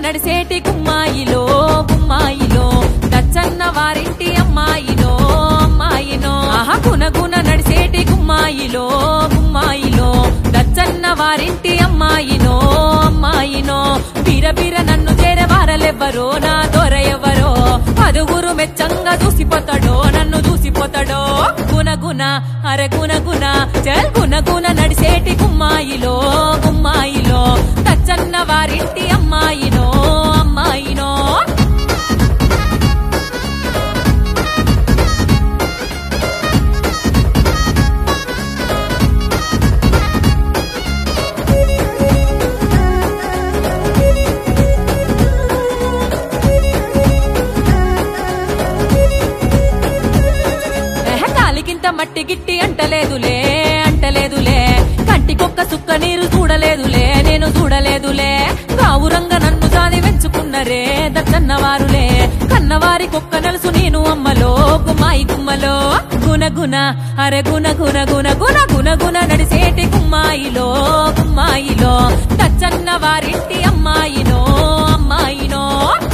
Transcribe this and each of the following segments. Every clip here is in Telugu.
నడిసేటి గుమ్మాయిలో గుమ్మాయిలో దచ్చన్న వారింటి అమ్మాయిలో అమ్మాయినో ఆహా గునగున నడిసేటి గుమ్మాయిలో గుమ్మాయిలో దచ్చన్న వారింటి అమ్మాయినో అమ్మాయినో బిర బిర నన్ను చేరవారలెవ్వరో నా దొర ఎవరో పదుగురు మెచ్చంగా చూసిపోతాడో నన్ను చూసిపోతాడో గునగున అరే గునగున చల్ గునగున నడిసేటి గుమ్మాయిలో గుమ్మాయిలో దచ్చన్న వారింటి అమ్మాయినో అమ్మాయినో ఎహ, కాలికింత మట్టి గిట్టి అంటలేదులే అంటలేదులే కంటికొక్క సుక్క నీరు చూడలేదులే నేను చూడలేదులే గావురంగా నన్ను జాది వెంచుకున్నరే దచ్చన్నవారులే కన్నవారి కుక్క నలుసు నేను అమ్మలో గుమ్మాయి గుమ్మలో గున గున అరే గున గున గున గున గున గున నడిసేటి గుమ్మాయిలో గుమ్మాయిలో దచ్చన్న వారింటి అమ్మాయినో అమ్మాయినో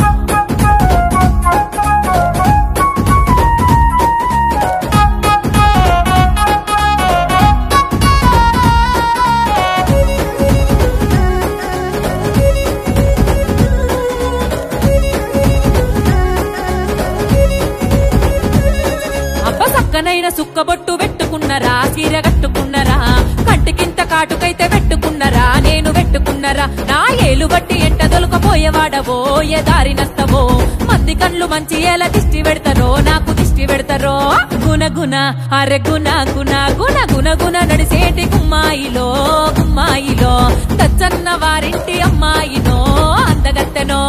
అబ్బ సక్కనైన సుక్కబొట్టు పెట్టుకున్నరా చీర కట్టుకున్నరా కంటికింత కాటుకైతే పెట్టుకున్నరా నేను పెట్టుకున్నరా నా ఏలు బట్టి ఎంట దొలకపోయేవాడవో ఏ దారి నస్తవో మంది కళ్ళు మంచి ఎలా దిష్టి పెడతారో నాకు దిష్టి పెడతారో గున గున అరె గున గున గున గున గున నడిసేటి గుమ్మాయిలో గుమ్మాయిలో దచ్చన్న వారింటి అమ్మాయినో అందగత్తెనో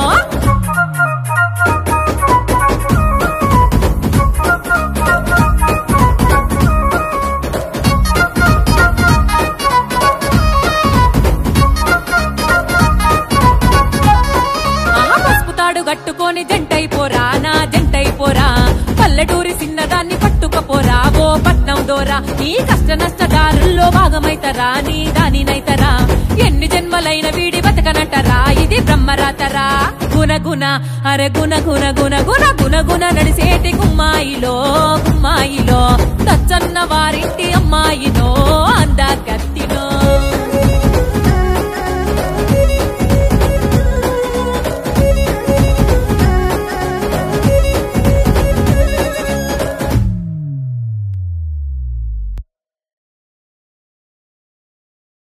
ఆహా పసుపు తాడు గట్టుకొని జంటైపోరా నా జంటైపోరా పల్లెటూరి చిన్నదాన్ని పట్టుకపోరా ఓ పట్నం దోరా నీ కష్ట నష్టదారుల్లో భాగమైతరా నీ దానినైతరా ఎన్ని జన్మలైన వీడి బతకనంటరా ఇది బ్రహ్మరాతరా గున గున అరే గున గున గున గున గున గున నడిసేటి గుమ్మాయిలో గుమ్మాయిలో దచ్చన్న వారింటి అమ్మాయినో అందా కత్తినో